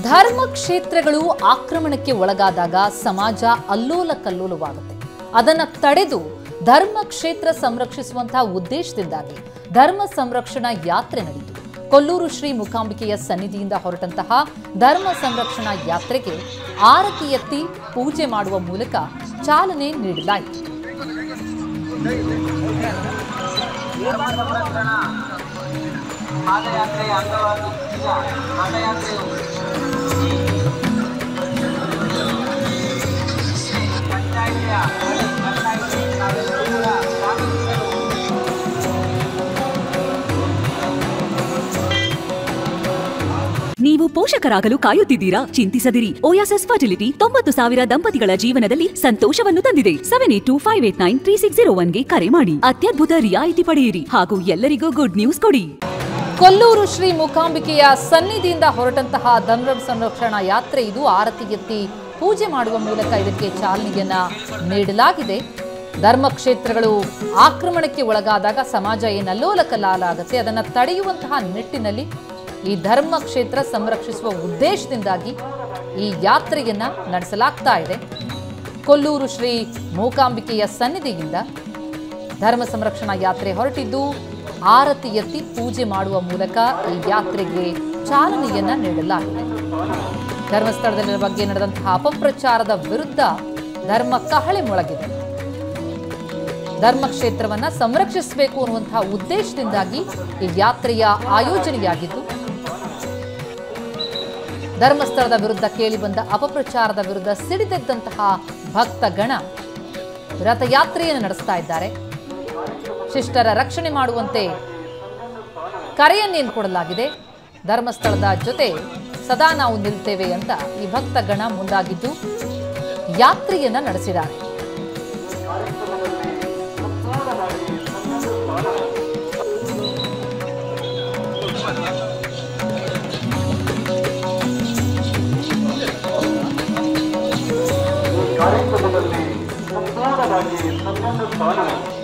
ಧರ್ಮ ಕ್ಷೇತ್ರಗಳು ಆಕ್ರಮಣಕ್ಕೆ ಒಳಗಾದಾಗ ಸಮಾಜ ಅಲ್ಲೋಲ ಕಲ್ಲೋಲವಾಗುತ್ತೆ ಅದನ್ನ ತಡೆದು ಧರ್ಮ ಕ್ಷೇತ್ರ ಸಂರಕ್ಷಿಸುವಂತಹ ಉದ್ದೇಶದಿಂದಾಗಿ ಧರ್ಮ ಸಂರಕ್ಷಣಾ ಯಾತ್ರೆ ನಡೆಯಿತು ಕೊಲ್ಲೂರು ಶ್ರೀ ಮೂಕಾಂಬಿಕೆಯ ಸನ್ನಿಧಿಯಿಂದ ಹೊರಟಂತಹ ಧರ್ಮ ಸಂರಕ್ಷಣಾ ಯಾತ್ರೆಗೆ ಆರತಿ ಎತ್ತಿ ಪೂಜೆ ಮಾಡುವ ಮೂಲಕ ಚಾಲನೆ ನೀಡಲಾಯಿತು ಪಾದಯಾತ್ರೆಯ ಅಂಗವಾಗಿ ಈಗ ರಥಯಾತ್ರೆಯು ಪಂಚಾಯಿತಿಯ ಪಂಚಾಯಿತಿ ನಾವೆಲ್ಲರೂ ಕೂಡ ಸ್ವಾಗತಿಸಲು ನೀವು ಪೋಷಕರಾಗಲು ಕಾಯುತ್ತಿದ್ದೀರಾ ಚಿಂತಿಸದಿರಿ ಓಯಾಸಸ್ ಫರ್ಟಿಲಿಟಿ ತೊಂಬತ್ತು ಸಾವಿರ ದಂಪತಿಗಳ ಜೀವನದಲ್ಲಿ ಸಂತೋಷವನ್ನು ತಂದಿದೆ seven eight two five eight nine three six zero ಒನ್ಗೆ ಕರೆ ಮಾಡಿ ಅತ್ಯದ್ಭುತ ರಿಯಾಯಿತಿ ಪಡೆಯಿರಿ ಹಾಗೂ ಎಲ್ಲರಿಗೂ ಗುಡ್ ನ್ಯೂಸ್ ಕೊಡಿ ಕೊಲ್ಲೂರು ಶ್ರೀ ಮೂಕಾಂಬಿಕೆಯ ಸನ್ನಿಧಿಯಿಂದ ಹೊರಟಂತಹ ಧರ್ಮ ಸಂರಕ್ಷಣಾ ಯಾತ್ರೆ ಇದು ಆರತಿ ಎತ್ತಿ ಪೂಜೆ ಮಾಡುವ ಮೂಲಕ ಇದಕ್ಕೆ ಚಾಲನೆಯನ್ನ ನೀಡಲಾಗಿದೆ ಧರ್ಮ ಕ್ಷೇತ್ರಗಳು ಆಕ್ರಮಣಕ್ಕೆ ಒಳಗಾದಾಗ ಸಮಾಜ ಏನಲ್ಲೋಲ ಕಲ್ಲಾಲಾಗುತ್ತೆ ಅದನ್ನು ತಡೆಯುವಂತಹ ನಿಟ್ಟಿನಲ್ಲಿ ಈ ಧರ್ಮ ಕ್ಷೇತ್ರ ಸಂರಕ್ಷಿಸುವ ಉದ್ದೇಶದಿಂದಾಗಿ ಈ ಯಾತ್ರೆಯನ್ನ ನಡೆಸಲಾಗ್ತಾ ಇದೆ ಕೊಲ್ಲೂರು ಶ್ರೀ ಮೂಕಾಂಬಿಕೆಯ ಸನ್ನಿಧಿಯಿಂದ ಧರ್ಮ ಸಂರಕ್ಷಣಾ ಯಾತ್ರೆ ಹೊರಟಿದ್ದು ಆರತಿ ಎತ್ತಿ ಪೂಜೆ ಮಾಡುವ ಮೂಲಕ ಈ ಯಾತ್ರೆಗೆ ಚಾಲನೆಯನ್ನ ನೀಡಲಾಗಿದೆ ಧರ್ಮಸ್ಥಳದಲ್ಲಿನ ಬಗ್ಗೆ ನಡೆದಂತಹ ಅಪಪ್ರಚಾರದ ವಿರುದ್ಧ ಧರ್ಮ ಕಹಳೆ ಮೊಳಗಿದೆ ಧರ್ಮ ಕ್ಷೇತ್ರವನ್ನ ಸಂರಕ್ಷಿಸಬೇಕು ಅನ್ನುವಂತಹ ಉದ್ದೇಶದಿಂದಾಗಿ ಈ ಯಾತ್ರೆಯ ಆಯೋಜನೆಯಾಗಿದ್ದು ಧರ್ಮಸ್ಥಳದ ವಿರುದ್ಧ ಕೇಳಿಬಂದ ಅಪಪ್ರಚಾರದ ವಿರುದ್ಧ ಸಿಡಿದೆದ್ದಂತಹ ಭಕ್ತಗಣ ರಥಯಾತ್ರೆಯನ್ನು ನಡೆಸ್ತಾ ಇದ್ದಾರೆ ಶಿಷ್ಟರ ರಕ್ಷಣೆ ಮಾಡುವಂತೆ ಕರೆಯನ್ನೇನು ಕೊಡಲಾಗಿದೆ ಧರ್ಮಸ್ಥಳದ ಜೊತೆ ಸದಾ ನಾವು ನಿಲ್ತೇವೆ ಅಂತ ಈ ಭಕ್ತಗಣ ಮುಂದಾಗಿದ್ದು ಯಾತ್ರೆಯನ್ನ ನಡೆಸಿದ್ದಾರೆ ಕಾರ್ಯಕ್ರಮದಲ್ಲಿ ಸಂಪೂರ್ಣವಾಗಿ ಪ್ರತಿಯೊಂದು ಸ್ಥಾನ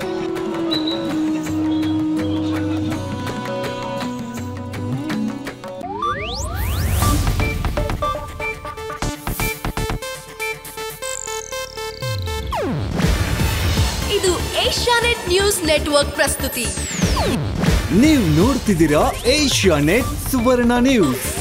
ಇದು ಏಷ್ಯಾನೆಟ್ ನ್ಯೂಸ್ ನೆಟ್ವರ್ಕ್ ಪ್ರಸ್ತುತಿ ನೀವು ನೋಡ್ತಿದ್ದೀರಾ ಏಷ್ಯಾ ನೆಟ್ ಸುವರ್ಣ ನ್ಯೂಸ್